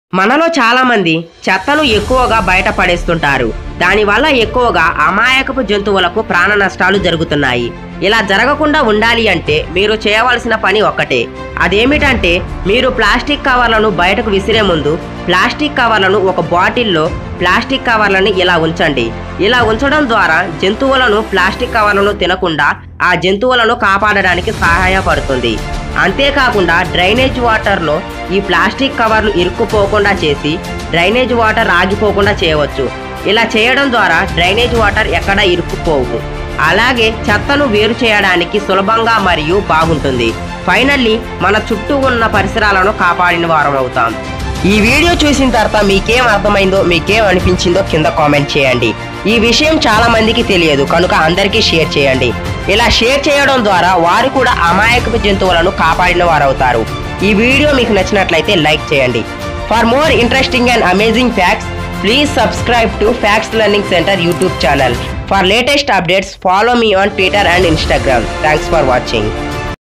మనలో చాలా మంది చెత్తను ఎక్కువగా బయట పడేస్తుంటారు దానివల్ల ఎక్కువగా అమాయకపు జంతువులకు ప్రాణ నష్టాలు జరుగుతున్నాయి ఇలా జరగకుండా ఉండాలి అంటే మీరు చేయవలసిన పని ఒక్కటే అదేమిటంటే మీరు ప్లాస్టిక్ కవర్లను బయటకు విసిరే ముందు ప్లాస్టిక్ కవర్లను ఒక బాటిల్లో ప్లాస్టిక్ కవర్లను ఇలా ఉంచండి ఇలా ఉంచడం ద్వారా జంతువులను ప్లాస్టిక్ కవర్లను తినకుండా ఆ జంతువులను కాపాడడానికి సహాయపడుతుంది అంతేకాకుండా డ్రైనేజ్ వాటర్లో ఈ ప్లాస్టిక్ కవర్లు ఇరుక్కుపోకుండా చేసి డ్రైనేజ్ వాటర్ ఆగిపోకుండా చేయవచ్చు ఇలా చేయడం ద్వారా డ్రైనేజ్ వాటర్ ఎక్కడ ఇరుక్కుపోవు అలాగే చెత్తను వేరు చేయడానికి సులభంగా మరియు బాగుంటుంది ఫైనల్లీ మన చుట్టూ ఉన్న పరిసరాలను కాపాడిన వారం అవుతాం ఈ వీడియో చూసిన తర్వాత మీకేం అర్థమైందో మీకేం అనిపించిందో కింద కామెంట్ చేయండి ఈ విషయం చాలా మందికి తెలియదు కనుక అందరికీ షేర్ చేయండి ఇలా షేర్ చేయడం ద్వారా వారు కూడా అమాయకపు జంతువులను కాపాడిన వారు అవుతారు ఈ వీడియో మీకు నచ్చినట్లయితే లైక్ చేయండి for more interesting and amazing facts please subscribe to facts learning centre YouTube channel for latest updates follow me on Twitter and Instagram thanks for watching